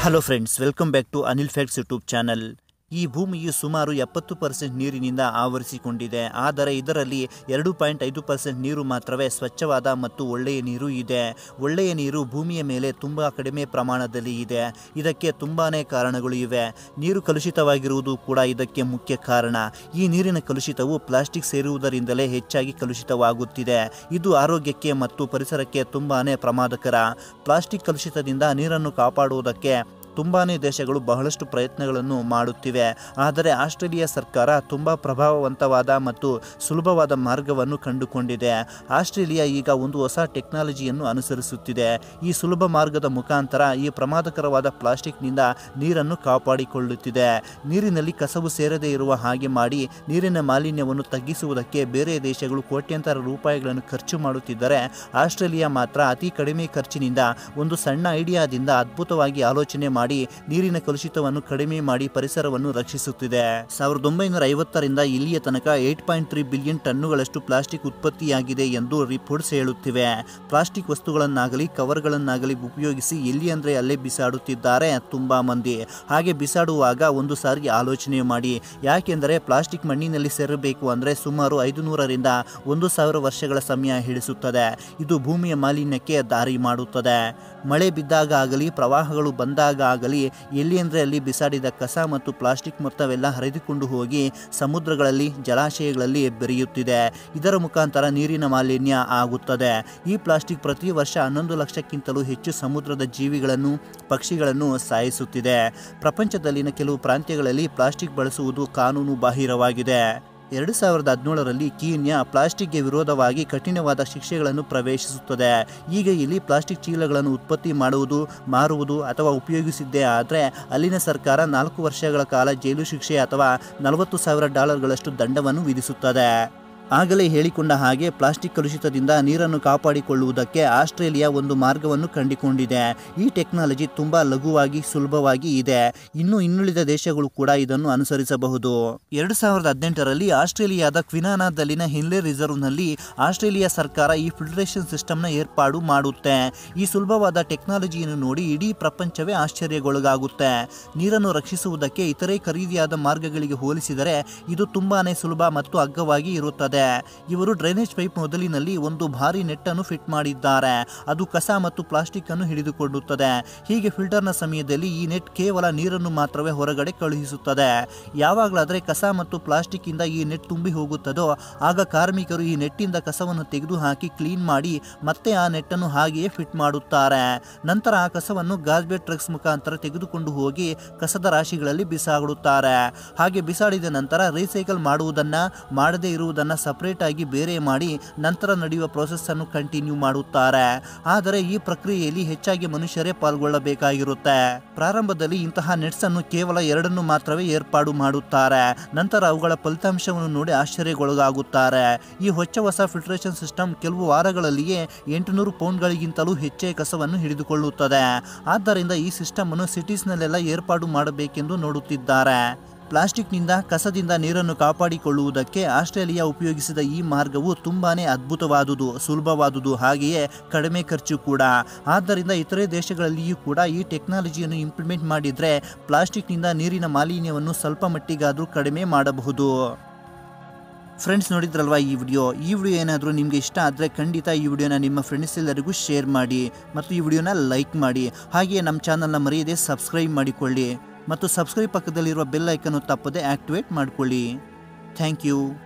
hello friends welcome back to Anil facts YouTube channel ಈ ಭೂಮಿಯು ಸುಮಾರು ಎಪ್ಪತ್ತು ಪರ್ಸೆಂಟ್ ನೀರಿನಿಂದ ಆವರಿಸಿಕೊಂಡಿದೆ ಆದರೆ ಇದರಲ್ಲಿ ಎರಡು ಪಾಯಿಂಟ್ ಐದು ಪರ್ಸೆಂಟ್ ನೀರು ಮಾತ್ರವೇ ಸ್ವಚ್ಛವಾದ ಮತ್ತು ಒಳ್ಳೆಯ ನೀರು ಇದೆ ಒಳ್ಳೆಯ ನೀರು ಭೂಮಿಯ ಮೇಲೆ ತುಂಬ ಕಡಿಮೆ ಪ್ರಮಾಣದಲ್ಲಿ ಇದೆ ಇದಕ್ಕೆ ತುಂಬಾ ಕಾರಣಗಳು ಇವೆ ನೀರು ಕಲುಷಿತವಾಗಿರುವುದು ಕೂಡ ಇದಕ್ಕೆ ಮುಖ್ಯ ಕಾರಣ ಈ ನೀರಿನ ಕಲುಷಿತವು ಪ್ಲಾಸ್ಟಿಕ್ ಸೇರುವುದರಿಂದಲೇ ಹೆಚ್ಚಾಗಿ ಕಲುಷಿತವಾಗುತ್ತಿದೆ ಇದು ಆರೋಗ್ಯಕ್ಕೆ ಮತ್ತು ಪರಿಸರಕ್ಕೆ ತುಂಬಾ ಪ್ರಮಾದಕರ ಪ್ಲಾಸ್ಟಿಕ್ ಕಲುಷಿತದಿಂದ ನೀರನ್ನು ಕಾಪಾಡುವುದಕ್ಕೆ ತುಂಬಾ ದೇಶಗಳು ಬಹಳಷ್ಟು ಪ್ರಯತ್ನಗಳನ್ನು ಮಾಡುತ್ತಿವೆ ಆದರೆ ಆಸ್ಟ್ರೇಲಿಯಾ ಸರ್ಕಾರ ತುಂಬ ಪ್ರಭಾವವಂತವಾದ ಮತ್ತು ಸುಲಭವಾದ ಮಾರ್ಗವನ್ನು ಕಂಡುಕೊಂಡಿದೆ ಆಸ್ಟ್ರೇಲಿಯಾ ಈಗ ಒಂದು ಹೊಸ ಟೆಕ್ನಾಲಜಿಯನ್ನು ಅನುಸರಿಸುತ್ತಿದೆ ಈ ಸುಲಭ ಮಾರ್ಗದ ಮುಖಾಂತರ ಈ ಪ್ರಮಾದಕರವಾದ ಪ್ಲಾಸ್ಟಿಕ್ನಿಂದ ನೀರನ್ನು ಕಾಪಾಡಿಕೊಳ್ಳುತ್ತಿದೆ ನೀರಿನಲ್ಲಿ ಕಸವು ಸೇರದೇ ಇರುವ ಹಾಗೆ ಮಾಡಿ ನೀರಿನ ಮಾಲಿನ್ಯವನ್ನು ತಗ್ಗಿಸುವುದಕ್ಕೆ ಬೇರೆ ದೇಶಗಳು ಕೋಟ್ಯಂತರ ರೂಪಾಯಿಗಳನ್ನು ಖರ್ಚು ಮಾಡುತ್ತಿದ್ದರೆ ಆಸ್ಟ್ರೇಲಿಯಾ ಮಾತ್ರ ಅತಿ ಕಡಿಮೆ ಖರ್ಚಿನಿಂದ ಒಂದು ಸಣ್ಣ ಐಡಿಯಾದಿಂದ ಅದ್ಭುತವಾಗಿ ಆಲೋಚನೆ ಮಾಡಿ ನೀರಿನ ಕಲುಷಿತವನ್ನು ಕಡಿಮೆ ಮಾಡಿ ಪರಿಸರವನ್ನು ರಕ್ಷಿಸುತ್ತಿದೆ ಸಾವಿರದ ಒಂಬೈನೂರ ಐವತ್ತರಿಂದ ಇಲ್ಲಿಯ ತನಕ ಏಟ್ ಪಾಯಿಂಟ್ ತ್ರೀ ಬಿಲಿಯನ್ ಟನ್ನುಗಳಷ್ಟು ಪ್ಲಾಸ್ಟಿಕ್ ಉತ್ಪತ್ತಿಯಾಗಿದೆ ಎಂದು ರಿಪೋರ್ಟ್ಸ್ ಹೇಳುತ್ತಿವೆ ಪ್ಲಾಸ್ಟಿಕ್ ವಸ್ತುಗಳನ್ನಾಗಲಿ ಕವರ್ಗಳನ್ನಾಗಲಿ ಉಪಯೋಗಿಸಿ ಎಲ್ಲಿ ಅಂದರೆ ಅಲ್ಲೇ ಬಿಸಾಡುತ್ತಿದ್ದಾರೆ ತುಂಬಾ ಮಂದಿ ಹಾಗೆ ಬಿಸಾಡುವಾಗ ಒಂದು ಸಾರಿ ಆಲೋಚನೆ ಮಾಡಿ ಯಾಕೆಂದರೆ ಪ್ಲಾಸ್ಟಿಕ್ ಮಣ್ಣಿನಲ್ಲಿ ಸೇರಬೇಕು ಅಂದರೆ ಸುಮಾರು ಐದು ನೂರರಿಂದ ಒಂದು ಸಾವಿರ ವರ್ಷಗಳ ಸಮಯ ಹಿಡಿಸುತ್ತದೆ ಇದು ಭೂಮಿಯ ಮಾಲಿನ್ಯಕ್ಕೆ ದಾರಿ ಮಾಡುತ್ತದೆ ಮಳೆ ಬಿದ್ದಾಗ ಆಗಲಿ ಪ್ರವಾಹಗಳು ಬಂದಾಗ ಆಗಲಿ ಎಲ್ಲಿ ಅಂದರೆ ಅಲ್ಲಿ ಬಿಸಾಡಿದ ಕಸ ಮತ್ತು ಪ್ಲಾಸ್ಟಿಕ್ ಮೊತ್ತವೆಲ್ಲ ಹರಿದುಕೊಂಡು ಹೋಗಿ ಸಮುದ್ರಗಳಲ್ಲಿ ಜಲಾಶಯಗಳಲ್ಲಿ ಬೆರೆಯುತ್ತಿದೆ ಇದರ ಮುಖಾಂತರ ನೀರಿನ ಮಾಲಿನ್ಯ ಆಗುತ್ತದೆ ಈ ಪ್ಲಾಸ್ಟಿಕ್ ಪ್ರತಿ ವರ್ಷ ಹನ್ನೊಂದು ಲಕ್ಷಕ್ಕಿಂತಲೂ ಹೆಚ್ಚು ಸಮುದ್ರದ ಜೀವಿಗಳನ್ನು ಪಕ್ಷಿಗಳನ್ನು ಸಾಯಿಸುತ್ತಿದೆ ಪ್ರಪಂಚದಲ್ಲಿನ ಕೆಲವು ಪ್ರಾಂತ್ಯಗಳಲ್ಲಿ ಪ್ಲಾಸ್ಟಿಕ್ ಬಳಸುವುದು ಕಾನೂನು ಬಾಹಿರವಾಗಿದೆ ಎರಡು ಸಾವಿರದ ಹದಿನೇಳರಲ್ಲಿ ಕೀನ್ಯಾ ಪ್ಲಾಸ್ಟಿಕ್ಗೆ ವಿರೋಧವಾಗಿ ಕಠಿಣವಾದ ಶಿಕ್ಷೆಗಳನ್ನು ಪ್ರವೇಶಿಸುತ್ತದೆ ಈಗ ಇಲ್ಲಿ ಪ್ಲಾಸ್ಟಿಕ್ ಚೀಲಗಳನ್ನು ಉತ್ಪತ್ತಿ ಮಾಡುವುದು ಮಾರುವುದು ಅಥವಾ ಉಪಯೋಗಿಸಿದ್ದೇ ಆದರೆ ಅಲ್ಲಿನ ಸರ್ಕಾರ ನಾಲ್ಕು ವರ್ಷಗಳ ಕಾಲ ಜೈಲು ಶಿಕ್ಷೆ ಅಥವಾ ನಲವತ್ತು ಸಾವಿರ ಡಾಲರ್ಗಳಷ್ಟು ದಂಡವನ್ನು ವಿಧಿಸುತ್ತದೆ ಆಗಲೇ ಹೇಳಿಕೊಂಡ ಹಾಗೆ ಪ್ಲಾಸ್ಟಿಕ್ ಕಲುಷಿತದಿಂದ ನೀರನ್ನು ಕಾಪಾಡಿಕೊಳ್ಳುವುದಕ್ಕೆ ಆಸ್ಟ್ರೇಲಿಯಾ ಒಂದು ಮಾರ್ಗವನ್ನು ಕಂಡುಕೊಂಡಿದೆ ಈ ಟೆಕ್ನಾಲಜಿ ತುಂಬ ಲಘುವಾಗಿ ಸುಲಭವಾಗಿ ಇದೆ ಇನ್ನು ಇನ್ನುಳಿದ ದೇಶಗಳು ಕೂಡ ಇದನ್ನು ಅನುಸರಿಸಬಹುದು ಎರಡು ಸಾವಿರದ ಹದಿನೆಂಟರಲ್ಲಿ ಆಸ್ಟ್ರೇಲಿಯಾದ ಕ್ವಿನಾನಾದಲ್ಲಿನ ಹಿನ್ಲೆ ರಿಸರ್ವ್ನಲ್ಲಿ ಆಸ್ಟ್ರೇಲಿಯಾ ಸರ್ಕಾರ ಈ ಫಿಲ್ಟ್ರೇಷನ್ ಸಿಸ್ಟಮ್ನ ಏರ್ಪಾಡು ಮಾಡುತ್ತೆ ಈ ಸುಲಭವಾದ ಟೆಕ್ನಾಲಜಿಯನ್ನು ನೋಡಿ ಇಡೀ ಪ್ರಪಂಚವೇ ಆಶ್ಚರ್ಯಗೊಳಗಾಗುತ್ತೆ ನೀರನ್ನು ರಕ್ಷಿಸುವುದಕ್ಕೆ ಇತರೆ ಖರೀದಿಯಾದ ಮಾರ್ಗಗಳಿಗೆ ಹೋಲಿಸಿದರೆ ಇದು ತುಂಬಾನೇ ಸುಲಭ ಮತ್ತು ಅಗ್ಗವಾಗಿ ಇರುತ್ತದೆ ಇವರು ಡ್ರೈನೇಜ್ ಪೈಪ್ ಮೊದಲಿನಲ್ಲಿ ಒಂದು ಭಾರಿ ನೆಟ್ಟನ್ನು ಫಿಟ್ ಮಾಡಿದ್ದಾರೆ ಅದು ಕಸ ಮತ್ತು ಪ್ಲಾಸ್ಟಿಕ್ ಅನ್ನು ಹಿಡಿದುಕೊಳ್ಳುತ್ತದೆ ಹೀಗೆ ಫಿಲ್ಟರ್ನ ಸಮಯದಲ್ಲಿ ಈ ನೆಟ್ ಕೇವಲ ನೀರನ್ನು ಮಾತ್ರವೇ ಹೊರಗಡೆ ಕಳುಹಿಸುತ್ತದೆ ಯಾವಾಗಲಾದರೆ ಕಸ ಮತ್ತು ಪ್ಲಾಸ್ಟಿಕ್ ಇಂದ ಈ ನೆಟ್ ತುಂಬಿ ಹೋಗುತ್ತದೋ ಆಗ ಕಾರ್ಮಿಕರು ಈ ನೆಟ್ಟಿಂದ ಕಸವನ್ನು ತೆಗೆದು ಹಾಕಿ ಕ್ಲೀನ್ ಮಾಡಿ ಮತ್ತೆ ಆ ನೆಟ್ಟನ್ನು ಹಾಗೆಯೇ ಫಿಟ್ ಮಾಡುತ್ತಾರೆ ನಂತರ ಆ ಕಸವನ್ನು ಗಾರ್ಬೇಜ್ ಟ್ರಕ್ಸ್ ಮುಖಾಂತರ ತೆಗೆದುಕೊಂಡು ಹೋಗಿ ಕಸದ ರಾಶಿಗಳಲ್ಲಿ ಬಿಸಾಡುತ್ತಾರೆ ಹಾಗೆ ಬಿಸಾಡಿದ ನಂತರ ರೀಸೈಕಲ್ ಮಾಡುವುದನ್ನ ಮಾಡದೇ ಇರುವುದನ್ನ ಸಪರೇಟ್ ಆಗಿ ಬೇರೆ ಮಾಡಿ ನಂತರ ನಡೆಯುವ ಪ್ರೋಸೆಸ್ ಅನ್ನು ಕಂಟಿನ್ಯೂ ಮಾಡುತ್ತಾರೆ ಆದರೆ ಈ ಪ್ರಕ್ರಿಯೆಯಲ್ಲಿ ಹೆಚ್ಚಾಗಿ ಮನುಷ್ಯರೇ ಪಾಲ್ಗೊಳ್ಳಬೇಕಾಗಿರುತ್ತೆ ಪ್ರಾರಂಭದಲ್ಲಿ ಇಂತಹ ನೆಟ್ಸ್ ಅನ್ನು ಕೇವಲ ಎರಡನ್ನು ಮಾತ್ರವೇ ಏರ್ಪಾಡು ಮಾಡುತ್ತಾರೆ ನಂತರ ಅವುಗಳ ಫಲಿತಾಂಶವನ್ನು ನೋಡಿ ಆಶ್ಚರ್ಯಗೊಳಗಾಗುತ್ತಾರೆ ಈ ಹೊಚ್ಚ ಹೊಸ ಫಿಲ್ಟ್ರೇಷನ್ ಸಿಸ್ಟಮ್ ಕೆಲವು ವಾರಗಳಲ್ಲಿಯೇ ಎಂಟುನೂರು ಪೌಂಡ್ಗಳಿಗಿಂತಲೂ ಹೆಚ್ಚೇ ಕಸವನ್ನು ಹಿಡಿದುಕೊಳ್ಳುತ್ತದೆ ಆದ್ದರಿಂದ ಈ ಸಿಸ್ಟಮ್ ಅನ್ನು ಸಿಟೀಸ್ನಲ್ಲೆಲ್ಲ ಏರ್ಪಾಡು ಮಾಡಬೇಕೆಂದು ನೋಡುತ್ತಿದ್ದಾರೆ ಪ್ಲಾಸ್ಟಿಕ್ನಿಂದ ಕಸದಿಂದ ನೀರನ್ನು ಕಾಪಾಡಿಕೊಳ್ಳುವುದಕ್ಕೆ ಆಸ್ಟ್ರೇಲಿಯಾ ಉಪಯೋಗಿಸಿದ ಈ ಮಾರ್ಗವು ತುಂಬಾನೇ ಅದ್ಭುತವಾದುದು ಸುಲಭವಾದುದು ಹಾಗೆಯೇ ಕಡಿಮೆ ಖರ್ಚು ಕೂಡ ಆದ್ದರಿಂದ ಇತರೆ ದೇಶಗಳಲ್ಲಿಯೂ ಕೂಡ ಈ ಟೆಕ್ನಾಲಜಿಯನ್ನು ಇಂಪ್ಲಿಮೆಂಟ್ ಮಾಡಿದರೆ ಪ್ಲಾಸ್ಟಿಕ್ನಿಂದ ನೀರಿನ ಮಾಲಿನ್ಯವನ್ನು ಸ್ವಲ್ಪ ಮಟ್ಟಿಗಾದರೂ ಕಡಿಮೆ ಮಾಡಬಹುದು ಫ್ರೆಂಡ್ಸ್ ನೋಡಿದ್ರಲ್ವಾ ಈ ವಿಡಿಯೋ ಈ ವಿಡಿಯೋ ಏನಾದರೂ ನಿಮಗೆ ಇಷ್ಟ ಆದರೆ ಖಂಡಿತ ಈ ವಿಡಿಯೋನ ನಿಮ್ಮ ಫ್ರೆಂಡ್ಸ್ ಎಲ್ಲರಿಗೂ ಶೇರ್ ಮಾಡಿ ಮತ್ತು ಈ ವಿಡಿಯೋನ ಲೈಕ್ ಮಾಡಿ ಹಾಗೆಯೇ ನಮ್ಮ ಚಾನಲ್ನ ಮರೆಯದೆ ಸಬ್ಸ್ಕ್ರೈಬ್ ಮಾಡಿಕೊಳ್ಳಿ ಮತ್ತು ಸಬ್ಸ್ಕ್ರೈಬ್ ಪಕ್ಕದಲ್ಲಿರುವ ಬೆಲ್ ಐಕನ್ನು ತಪ್ಪದೆ ಆಕ್ಟಿವೇಟ್ ಮಾಡಿಕೊಳ್ಳಿ ಥ್ಯಾಂಕ್ ಯು